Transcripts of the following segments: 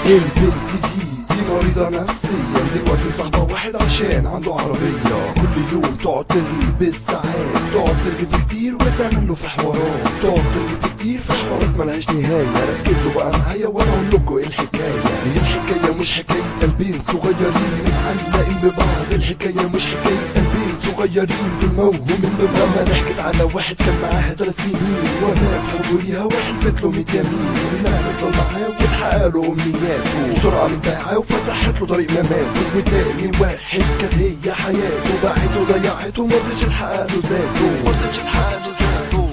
البنت دي دي مريضة نفسيا دلوقتي مصاحبة واحد عشان عنده عربية كل يوم تقعد ترغي بالساعات تقعد ترغي في كتير وتعمل له في حوارات تقعد ترغي في كتير في حوارات ملهاش نهاية ركزوا بقى معايا وانا اقول لكم ايه الحكاية هي الحكاية مش حكاية قلبين صغيرين متعلقين ببعض الحكاية مش حكاية قلبين صغيرين دول موهومين ببعض انا حكيت على واحد كان معاها ثلاث سنين ومات حبه ليها وحلفت له ميت يمين انها تفضل معاه وتحقق له امنياته بسرعة من بيعاه وفتحت له طريق مماته وتاني واحد كانت هي حياته باعته ضيعته مرضتش تحقق له ذاته مرضتش تحقق له ذاته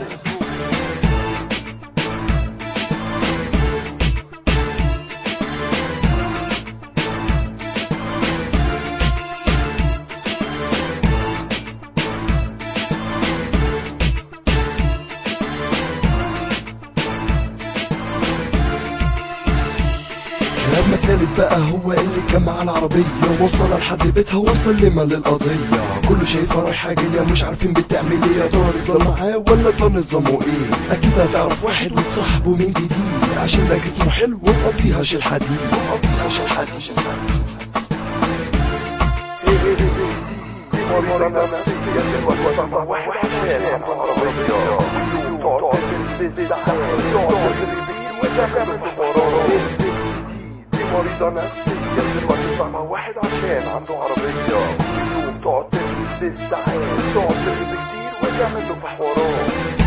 لما التالت بقى هو اللي كان معاه العربية وصلها لحد بيتها ومسلمة للقضية كله شايفها رايحة جاية مش عارفين بتعمل ايه يا ترى نظام معاه ولا ده نظامه ايه أكيد هتعرف واحد وتصاحبه من جديد عشان ده جسمه حلو ومقضيها شيل حديد ومقضيها شيل حديد شيل حديد واحد عشان عنده عربية تقعد مريضة نفسية دلوقتي فاهمة واحد عشان عنده عربية كل يوم تقعد ترغي بالساعات تقعد ترغي كتير وتعمل له في حوارات